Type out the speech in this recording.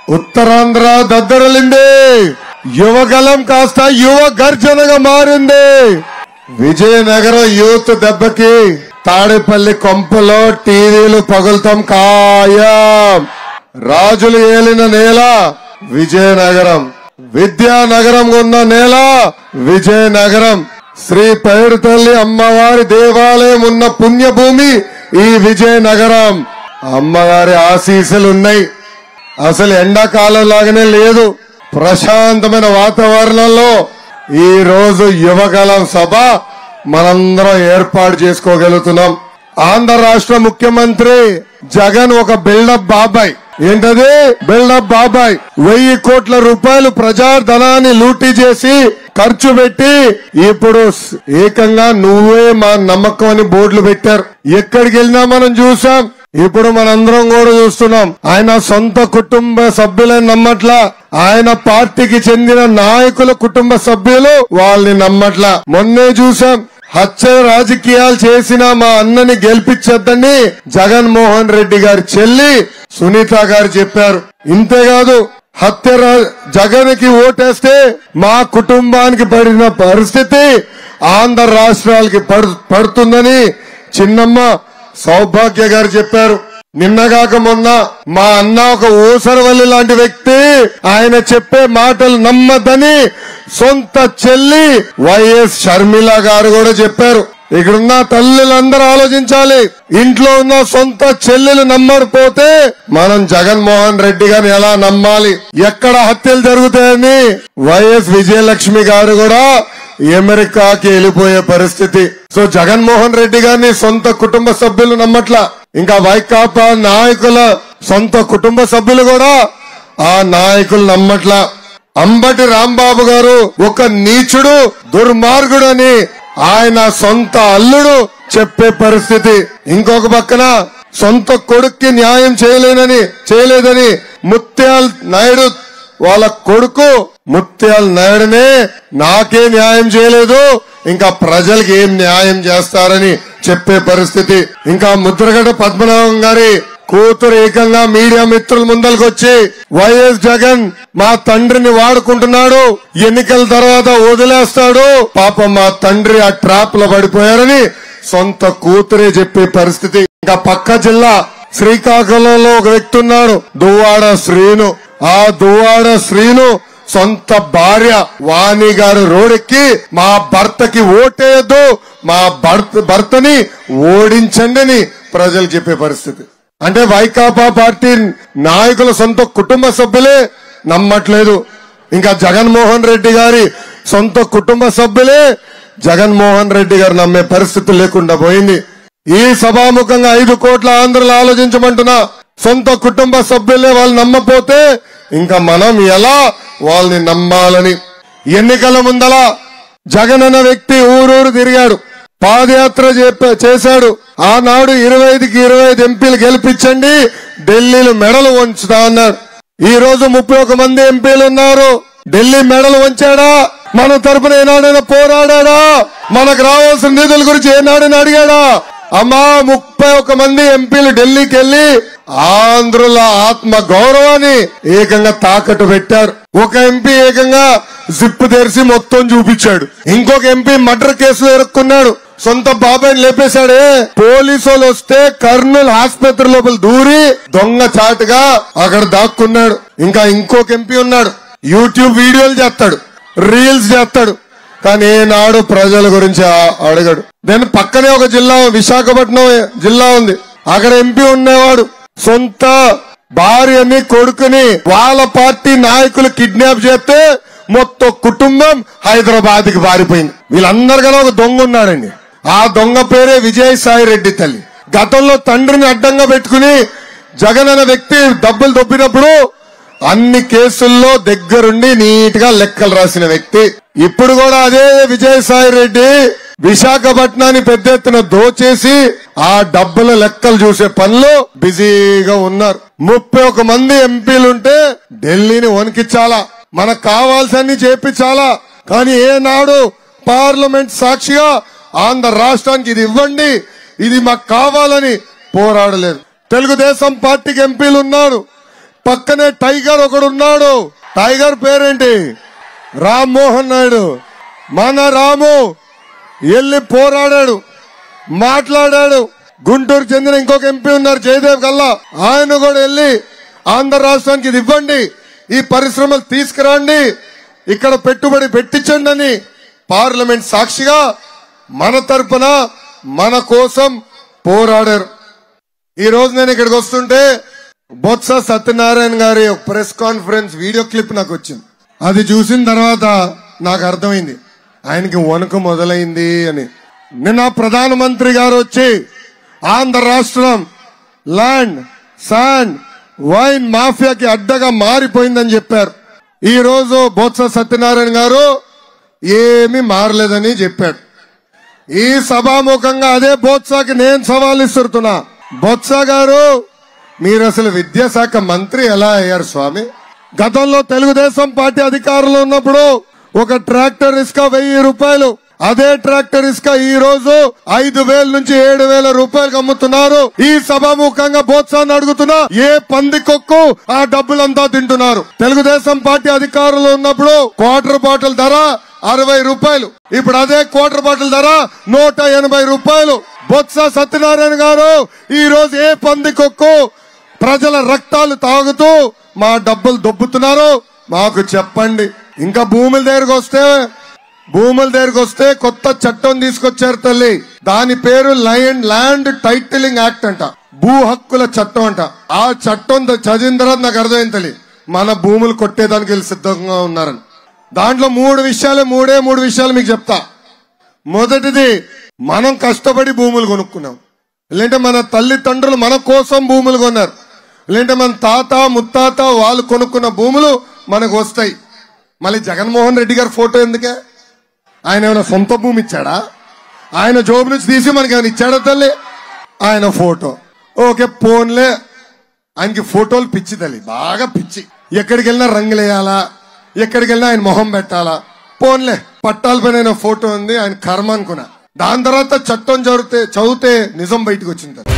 ఉత్తరాంధ్ర దద్దరలింది యువగలం కాస్త యువ గర్జనగా మారింది విజయనగరం యూత్ దెబ్బకి తాడేపల్లి కొంపలో టీవీలు పగులుతాం ఖాయం రాజులు ఏలిన నేల విజయనగరం విద్యానగరం ఉన్న నేల విజయనగరం శ్రీ పైరు తల్లి అమ్మవారి దేవాలయం ఉన్న పుణ్యభూమి ఈ విజయనగరం అమ్మవారి ఆశీస్సులు ఉన్నాయి అసలు ఎండాకాలం లాగానే లేదు ప్రశాంతమైన వాతావరణంలో ఈ రోజు యువగలం సభ మనందరం ఏర్పాటు చేసుకోగలుగుతున్నాం ఆంధ్ర రాష్ట్ర ముఖ్యమంత్రి జగన్ ఒక బిల్డప్ బాబాయ్ ఏంటది బిల్డప్ బాబాయ్ వెయ్యి కోట్ల రూపాయలు ప్రజాధనాన్ని లూటీ చేసి ఖర్చు పెట్టి ఇప్పుడు స్- ఏకంగా నువ్వే మా నమ్మకం అని బోర్డులు పెట్టారు ఎక్కడికి వెళ్ళినా మనం చూసాం ఇప్పుడు మనందరం కూడా చూస్తున్నాం ఆయన సొంత కుటుంబ సభ్యులని నమ్మట్లా ఆయన పార్టీకి చెందిన నాయకుల కుటుంబ సభ్యులు వాళ్ళని నమ్మట్లా మొన్నే చూసాం హత్య రాజకీయాలు చేసిన మా అన్నని గెలిపించొద్దని జగన్మోహన్ రెడ్డి గారి చెల్లి సునీత గారు చెప్పారు ఇంతేకాదు హత్య రా- జగన్ కి ఓటేస్తే మా కుటుంబానికి పడిన పరిస్థితి ఆంధ్ర రాష్ట్రాలకి పడు- పడుతుందని చిన్నమ్మ సౌభాగ్య గారు చెప్పారు నిన్నగాక మొన్న మా అన్న ఒక ఊసరవల్లి లాంటి వ్యక్తి ఆయన చెప్పే మాటలు నమ్మద్దని సొంత చెల్లి వైఎస్ షర్మిల గారు కూడా చెప్పారు ఇక్కడున్న తల్లులందరూ ఆలోచించాలి ఇంట్లో ఉన్న సొంత చెల్లెలు నమ్మకపోతే మనం జగన్మోహన్ రెడ్డి గారిని ఎలా నమ్మాలి ఎక్కడ హత్యలు జరుగుతాయని వైఎస్ విజయలక్ష్మి గారు కూడా అమెరికాకి వెళ్ళిపోయే పరిస్థితి సో జగన్మోహన్ రెడ్డి గారిని సొంత కుటుంబ సభ్యులు నమ్మట్ల ఇంకా వైకాపా నాయకుల సొంత కుటుంబ సభ్యులు కూడా ఆ నాయకులు నమ్మట్ల అంబటి రాంబాబు గారు ఒక నీచుడు దుర్మార్గుడని ఆయన సొంత అల్లుడు చెప్పే పరిస్థితి ఇంకొక పక్కన సొంత కొడుక్కి న్యాయం చేయలేనని చేయలేదని ముత్యాల్ నాయుడు వాళ్ళ కొడుకు ముత్యాల నాయుడునే నాకే న్యాయం చేయలేదు ఇంకా ప్రజలకు ఏం న్యాయం చేస్తారని చెప్పే పరిస్థితి ఇంకా ముద్రగడ పద్మనాభం గారి కూతురు ఏకంగా మీడియా మిత్రుల ముందరకు వచ్చి వైఎస్ జగన్ మా తండ్రిని వాడుకుంటున్నాడు ఎన్నికల తర్వాత వదిలేస్తాడు పాపం మా తండ్రి ఆ ట్రాప్ లో పడిపోయారని సొంత కూతురే చెప్పే పరిస్థితి ఇంకా పక్క జిల్లా శ్రీకాకుళంలో ఒక వ్యక్తి ఉన్నాడు దువ్వాడ శ్రీను ఆ దువ్వాడ శ్రీను సొంత భార్య వాణి గారు రోడెక్కి మా భర్తకి ఓటేయద్దు మా భర్త భర్తని ఓడించండి అని ప్రజలు చెప్పే పరిస్థితి అంటే వైకాపా పార్టీ నాయకుల సొంత కుటుంబ సభ్యులే నమ్మట్లేదు ఇంకా జగన్మోహన్ రెడ్డి గారి సొంత కుటుంబ సభ్యులే జగన్మోహన్ రెడ్డి గారు నమ్మే పరిస్థితి లేకుండా పోయింది ఈ సభాముఖంగా ఐదు కోట్ల ఆంధ్రులు ఆలోచించమంటున్నా సొంత కుటుంబ సభ్యులే వాళ్ళు నమ్మపోతే ఇంకా మనం ఎలా వాళ్ళని నమ్మాలని ఎన్నికల ముందల జగన్ అన్న వ్యక్తి ఊరూరు తిరిగాడు పాదయాత్ర చెప్ప- చేశాడు ఆనాడు ఇరవై ఐదుకి ఇరవై ఐదు ఎంపీలు గెలిపించండి ఢిల్లీలో మెడలు వంచుతా అన్నాడు ఈ రోజు ముప్పై ఒక మంది ఎంపీలు ఉన్నారు ఢిల్లీ మెడలు వంచాడా మన తరపున ఏనాడైనా పోరాడా మనకు రావాల్సిన నిధుల గురించి ఏనాడైనా అడిగాడా అమ్మా ముప్పై ఒక మంది ఎంపీలు ఢిల్లీకి వెళ్లి ఆంధ్రుల ఆత్మ గౌరవాన్ని ఏకంగా తాకట్టు పెట్టారు ఒక ఎంపీ ఏకంగా జిప్ తెరిచి మొత్తం చూపించాడు ఇంకొక ఎంపీ మర్డర్ కేసులో ఇరుక్కున్నాడు సొంత బాబాయిని లేపేశాడే పోలీసు వాళ్ళు వస్తే కర్నూలు ఆసుపత్రి లోపల దూరి దొంగ చాటుగా అక్కడ దాక్కున్నాడు ఇంకా ఇంకొక ఎంపీ ఉన్నాడు యూట్యూబ్ వీడియోలు చేస్తాడు రీల్స్ చేస్తాడు కానీ ఏనాడు ప్రజల గురించి ఆ- అడగడు దాని పక్కనే ఒక జిల్లా విశాఖపట్నం జిల్లా ఉంది అక్కడ ఎంపీ ఉండేవాడు సొంత భార్యని కొడుకుని వాళ్ళ పార్టీ నాయకులు కిడ్నాప్ చేస్తే మొత్తం కుటుంబం హైదరాబాద్ కి పారిపోయింది వీళ్ళందరికన్నా ఒక దొంగ ఉన్నాడండి ఆ దొంగ పేరే విజయసాయి రెడ్డి తల్లి గతంలో తండ్రిని అడ్డంగా పెట్టుకుని జగన్ అనే వ్యక్తి డబ్బులు దొబ్బినప్పుడు అన్ని కేసుల్లో దగ్గరుండి నీట్ గా లెక్కలు రాసిన వ్యక్తి ఇప్పుడు కూడా అదే విజయసాయి రెడ్డి విశాఖపట్నాన్ని పెద్ద ఎత్తున దోచేసి ఆ డబ్బుల లెక్కలు చూసే పనిలో బిజీగా ఉన్నారు ముప్పై ఒక మంది ఎంపీలుంటే ఢిల్లీని వణికించాలా మనకు కావాల్సన్ని చేపించాలా కానీ ఏనాడు పార్లమెంట్ సాక్షిగా ఆంధ్ర రాష్ట్రానికి ఇది ఇవ్వండి ఇది మాకు కావాలని పోరాడలేదు తెలుగుదేశం పార్టీకి ఎంపీలు ఉన్నారు పక్కనే టైగర్ ఒకడు ఉన్నాడు టైగర్ పేరేంటి రామ్మోహన్ నాయుడు మన రాము వెళ్ళి పోరాడాడు మాట్లాడాడు గుంటూరు చెందిన ఇంకొక ఎంపీ ఉన్నారు జయదేవ్ కల్లా ఆయన కూడా వెళ్ళి ఆంధ్ర రాష్ట్రానికి ఇది ఇవ్వండి ఈ పరిశ్రమలు తీసుకురండి ఇక్కడ పెట్టుబడి పెట్టించండి అని పార్లమెంట్ సాక్షిగా మన తరపున మన కోసం పోరాడారు ఈ రోజు నేను ఇక్కడికి వస్తుంటే బొత్స సత్యనారాయణ గారి ఒక ప్రెస్ కాన్ఫరెన్స్ వీడియో క్లిప్ నాకు వచ్చింది అది చూసిన తర్వాత నాకు అర్థమైంది ఆయనకి వణుకు మొదలైంది అని నిన్న ప్రధానమంత్రి గారు వచ్చి ఆంధ్ర రాష్ట్రం ల్యాండ్ శాండ్ వైన్ మాఫియాకి అడ్డగా మారిపోయిందని చెప్పారు ఈ రోజు బొత్స సత్యనారాయణ గారు ఏమీ మారలేదని చెప్పాడు ఈ సభాముఖంగా అదే బొత్సకి నేను సవాల్ ఇస్తున్నా బొత్స గారు మీరు అసలు విద్యాశాఖ మంత్రి ఎలా అయ్యారు స్వామి గతంలో తెలుగుదేశం పార్టీ అధికారంలో ఉన్నప్పుడు ఒక ట్రాక్టర్ ఇసుక వెయ్యి రూపాయలు అదే ట్రాక్టర్ ఇసుక ఈ రోజు ఐదు వేల నుంచి ఏడు వేల రూపాయలకు అమ్ముతున్నారు ఈ సభాముఖంగా బోత్సాన్ని అడుగుతున్నా ఏ పందికొక్కు ఆ డబ్బులంతా తింటున్నారు తెలుగుదేశం పార్టీ అధికారంలో ఉన్నప్పుడు క్వార్టర్ బాటిల్ ధర అరవై రూపాయలు ఇప్పుడు అదే క్వార్టర్ బాటిల్ ధర నూట ఎనభై రూపాయలు బొత్స సత్యనారాయణ గారు ఈ రోజు ఏ పందికొక్కు ప్రజల రక్తాలు తాగుతూ మా డబ్బులు దొబ్బుతున్నారు మాకు చెప్పండి ఇంకా భూముల దగ్గరకు వస్తే భూముల దగ్గరకు వస్తే కొత్త చట్టం తీసుకొచ్చారు తల్లి దాని పేరు లైన్ ల్యాండ్ టైటిలింగ్ యాక్ట్ అంట భూ హక్కుల చట్టం అంట ఆ చట్టం ద- చదివిన తర్వాత నాకు అర్థమైంది తల్లి మన భూములు కొట్టేదానికి వీళ్ళు సిద్ధంగా ఉన్నారని దాంట్లో మూడు విషయాలు మూడే మూడు విషయాలు మీకు చెప్తా మొదటిది మనం కష్టపడి భూములు కొనుక్కున్నాం లేదంటే మన తల్లిదండ్రులు మన కోసం భూములు కొన్నారు లేదంటే మన తాత ముత్తాత వాళ్ళు కొనుక్కున్న భూములు మనకు వస్తాయి మళ్ళీ జగన్మోహన్ రెడ్డి గారి ఫోటో ఎందుకే ఆయన ఏమైనా సొంత భూమి ఇచ్చాడా ఆయన జోబు నుంచి తీసి మనకి ఏమైనా ఇచ్చాడా తల్లి ఆయన ఫోటో ఓకే ఫోన్లే ఆయనకి ఫోటోలు పిచ్చి తల్లి బాగా పిచ్చి ఎక్కడికి వెళ్ళినా రంగులు వేయాలా ఎక్కడికి వెళ్ళినా ఆయన మొహం పెట్టాలా పోన్లే పట్టాల పైన ఆయన ఫోటో ఉంది ఆయన కర్మ అనుకున్నా దాని తర్వాత చట్టం చదివితే చదివితే నిజం బయటకు వచ్చింది